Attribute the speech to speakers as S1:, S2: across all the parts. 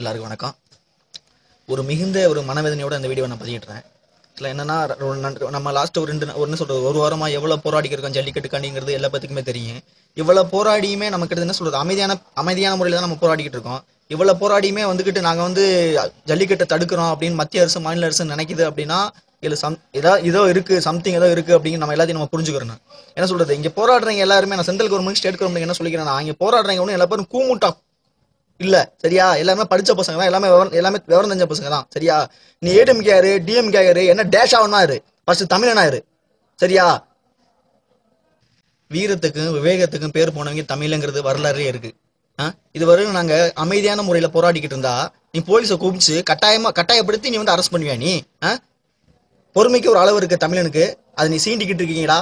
S1: எல்லாருக்கும் வணக்கம் ஒரு மிகுந்த ஒரு மனவேதனையோட இந்த வீடியோ நான் பதிவிடுறேன் இதில் என்னன்னா ஒரு நன்- நம்ம லாஸ்ட் ஒரு ரெண்டு நா- ஒரு என்ன சொல்றது ஒரு வாரமா எவ்வளவு போராடிக்கிட்டு இருக்கோம் ஜல்லிக்கட்டுக்காண்டிங்கிறது எல்லா பத்துக்குமே தெரியும் இவ்வளவு போராடியுமே நமக்கு என்ன சொல்றது அமைதியான அமைதியான முறையில் தான் நம்ம போராடிக்கிட்டு இருக்கோம் இவ்வளவு போராடியுமே வந்துகிட்டு நாங்க வந்து ஜல்லிக்கட்டை தடுக்கிறோம் அப்படின்னு மத்திய அரசு மாநில அரசு நினைக்குது அப்படின்னா இதுல சம் ஏதோ ஏதோ இருக்கு சம்திங் ஏதோ இருக்கு அப்படின்னு நம்ம எல்லாத்தையும் நம்ம புரிஞ்சுக்கிறோம் என்ன சொல்றது இங்க போராடுறவங்க எல்லாருமே நான் சென்ட்ரல் கவர்மெண்ட் ஸ்டேட் கவர்மெண்ட் என்ன சொல்லிக்கிறேன் நான் இங்க போராடுறவங்க ஒன்றும் எல்லா பேரும் கூமுட்டா இல்ல சரியா எல்லாமே படிச்ச பசங்க தான் எல்லாமே விவரம் எல்லாமே விவரம் தெரிஞ்ச பசங்க தான் சரியா நீ ஏடிஎம் கேரு டிஎம் கேரு என்ன டேஷ் ஆகுனா இரு ஃபர்ஸ்ட் தமிழனா இரு சரியா வீரத்துக்கும் விவேகத்துக்கும் பேர் போனவங்க தமிழ்ங்கிறது வரலாறே இருக்கு ஆ? இது வரையும் நாங்க அமைதியான முறையில போராடிக்கிட்டு இருந்தா நீ போலீஸை கூப்பிச்சு கட்டாயமா கட்டாயப்படுத்தி நீ வந்து அரெஸ்ட் பண்ணுவியா நீ ஆ? பொறுமைக்கு ஒரு அளவு இருக்கு தமிழனுக்கு அது நீ சீண்டிக்கிட்டு இருக்கீங்கடா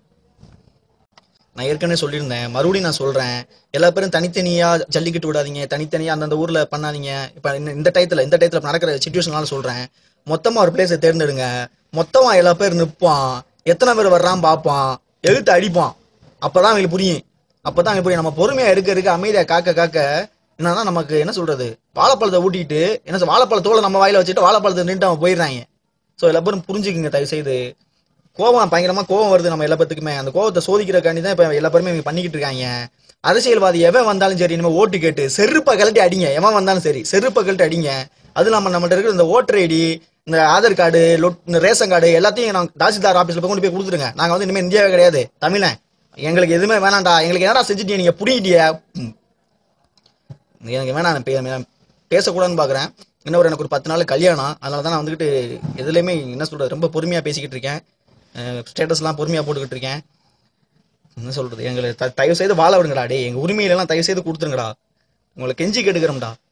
S1: நான் ஏற்கனவே சொல்லியிருந்தேன் மறுபடியும் நான் சொல்றேன் எல்லா பேரும் தனித்தனியா ஜல்லிக்கட்டு விடாதீங்க தனித்தனியா அந்தந்த ஊர்ல பண்ணாதீங்க இப்ப இந்த- இந்த டயத்துல இந்த டயத்துல இப்ப நடக்கிற சுச்சுவேஷனால சொல்றேன் மொத்தமா ஒரு பிளேஸை தேர்ந்தெடுங்க மொத்தமா எல்லா பேர் நிப்பான் எத்தனை பேர் வர்றான் பார்ப்பான் எழுத்து அடிப்பான் அப்பதான் அவங்களுக்கு புரியும் அப்பதான் அவங்களுக்கு புரியும் நம்ம பொறுமையா இருக்க இருக்க அமைதியா காக்க காக்க என்னன்னா நமக்கு என்ன சொல்றது வாழைப்பழத்தை ஊட்டிட்டு என்ன சொல் வாழைப்பழ தோலை நம்ம வாயில வச்சுட்டு வாழைப்பழத்தை நின்று அவன் போயிடுறாங்க ஸோ எல்லா பேரும் புரிஞ்சுக்குங்க தயவு செய்து கோவம் பயங்கரமா கோவம் வருது நம்ம எல்லா பேத்துக்குமே அந்த கோவத்தை சோதிக்கிறக்காண்டி தான் இப்ப எல்லா பேருமே இவங்க பண்ணிக்கிட்டு இருக்காங்க அரசியல்வாதி எவன் வந்தாலும் சரி இனிமே ஓட்டு கேட்டு செருப்பை கழட்டி அடிங்க எவன் வந்தாலும் சரி செருப்பை கழட்டி அடிங்க அது இல்லாம நம்மகிட்ட இருக்கிற இந்த ஓட்டர் ஐடி இந்த ஆதார் கார்டு லொட் இந்த ரேஷன் கார்டு எல்லாத்தையும் நான் தாசில்தார் ஆபீஸ்ல போய் கொண்டு போய் கொடுத்துருங்க நாங்க வந்து இனிமே இந்தியாவே கிடையாது தமிழன் எங்களுக்கு எதுவுமே வேணாம்டா எங்களுக்கு என்னடா செஞ்சுட்டீங்க நீங்க புடிங்கிட்டிய எனக்கு வேணாம் நான் பே- நான் பேசக்கூடாதுன்னு பாக்குறேன் இன்னும் ஒரு எனக்கு ஒரு பத்து நாள் கல்யாணம் அதனால தான் நான் வந்துகிட்டு எதுலையுமே என்ன சொல்றது ரொம்ப பொறுமையா பேசிக்கிட்டு இருக்கேன் ஸ்டேட்டஸ்லாம் பொறுமையா போட்டுக்கிட்டு இருக்கேன் என்ன சொல்றது எங்களை த- தயவு செய்து வாழ விடுங்கடா டே எங்க உரிமையில எல்லாம் தயவு செய்து கொடுத்துருங்கடா உங்களை கெஞ்சி கேட்டுக்கிறோம்டா